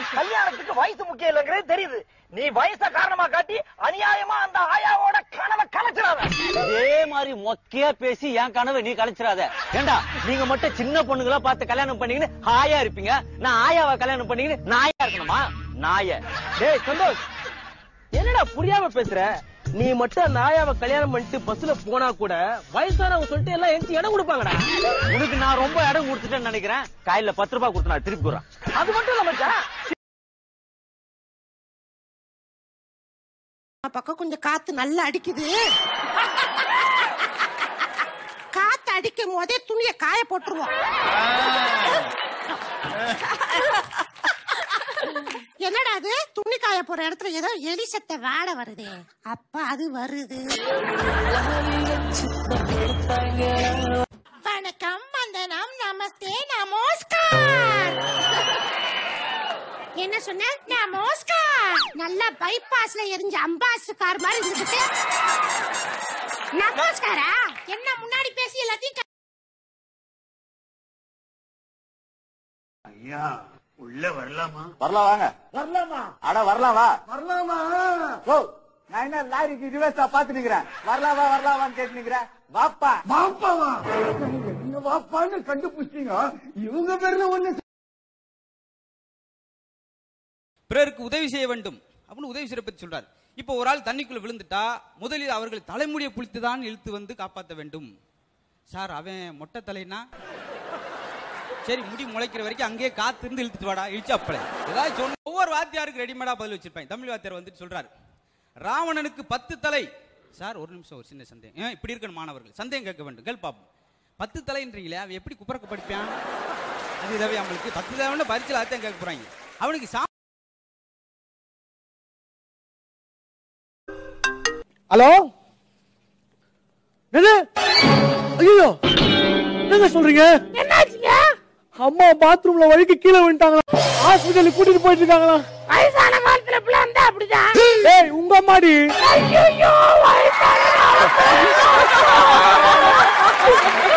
கல்யாணத்துக்கு வயசு முக்கியம் இல்லைங்கிறது தெரியுது நீ வயச காரணமா காட்டி அநியாயமா அந்த ஆயாவோட கனவை கலைச்சிடாத இதே மாதிரி மொக்கையா பேசி என் கனவை நீ கலைச்சிடாத ஏண்டா நீங்க மட்டும் சின்ன பொண்ணுங்களா பார்த்து கல்யாணம் பண்ணீங்கன்னு ஹாயா இருப்பீங்க நான் ஆயாவை கல்யாணம் பண்ணீங்கன்னு நாயா இருக்கணுமா நாய டேய் சந்தோஷ் என்னடா புரியாம பேசுற நீ மட்டும் அந்த ஆயாவை கல்யாணம் பண்ணிட்டு பஸ்ல போனா கூட வயசானவங்க சொல்லிட்டு எல்லாம் எந்த இடம் கொடுப்பாங்கடா உனக்கு நான் ரொம்ப இடம் கொடுத்துட்டேன்னு நினைக்கிறேன் காயில பத்து ரூபாய் கொடுத்து நான் திருப்பி கொடுறேன் அது மட்டும் இல்ல மச்சான் பக்கம் கொஞ்சம் காத்து நல்லா அடிக்குது காத்து அடிக்கும் போதே துணியை காய போட்டுருவோம் என்னடா அது துணி காய போற இடத்துல ஏதோ எலி சத்த வாட வருதே அப்ப அது வருது வணக்கம் வந்தனம் நமஸ்தே நமஸ்கார் என்ன சொன்ன நமஸ்கார் நல்ல பைபாஸ்ல எரிஞ்ச அம்பாஸ் கார் மாதிரி இருந்துட்டு நமஸ்காரா என்ன முன்னாடி பேசி எல்லாத்தையும் க- ஐயா உள்ள வரலாமா வரலாம் வாங்க வரலாமா அட வரலாம் வா வரலாமா ஓ நான் என்ன லாரிக்கு ரிவர்ஸா பாத்து நிக்கிறேன் வரலாம் வா வரலாம் வான்னு கேட்டு நிக்கிறேன் வாப்பா வாப்பாவா நீங்க வாப்பான்னு கண்டுபிடிச்சீங்க இவங்க பேர்ல ஒண்ணு பிறருக்கு உதவி செய்ய வேண்டும் அப்படின்னு உதவி செய்ய பத்தி சொல்றாரு இப்போ ஒரு ஆள் தண்ணிக்குள்ள விழுந்துட்டா முதலில் அவர்கள் தலைமுடியை குளித்து தான் இழுத்து வந்து காப்பாற்ற வேண்டும் சார் அவன் மொட்டை தலைனா சரி முடி முளைக்கிற வரைக்கும் அங்கேயே காத்து இருந்து இழுத்துட்டு வாடா இழுச்சு அப்பளே ஏதாவது சொன்ன ஒவ்வொரு வாத்தியாருக்கு ரெடிமேடா பதில் வச்சிருப்பேன் தமிழ் வாத்தியார் வந்துட்டு சொல்றாரு ராவணனுக்கு பத்து தலை சார் ஒரு நிமிஷம் ஒரு சின்ன சந்தேகம் ஏன் இப்படி இருக்கணும் மாணவர்கள் சந்தேகம் கேட்க வேண்டும் கேள் பாப்போம் பத்து தலைன்றீங்களே அவன் எப்படி குப்பரக்க படிப்பான் அது இதவே அவங்களுக்கு பத்து தலைவன பரிச்சல் அதான் கேட்க போறாங்க அவனுக்கு சா ஹலோ எது ஐயோ என்னங்க சொல்றீங்க என்னாச்சுங்க அம்மா பாத்ரூம்ல வழிக்கு கீழே விழுந்துட்டாங்களா ஹாஸ்பிட்டலுக்கு கூட்டிட்டு போயிட்டு இருக்காங்களா வயசான காலத்துல பிள்ளை வந்தா அப்படிதான் ஏய் உங்க அம்மாடி ஐயோ வயசான காலத்துல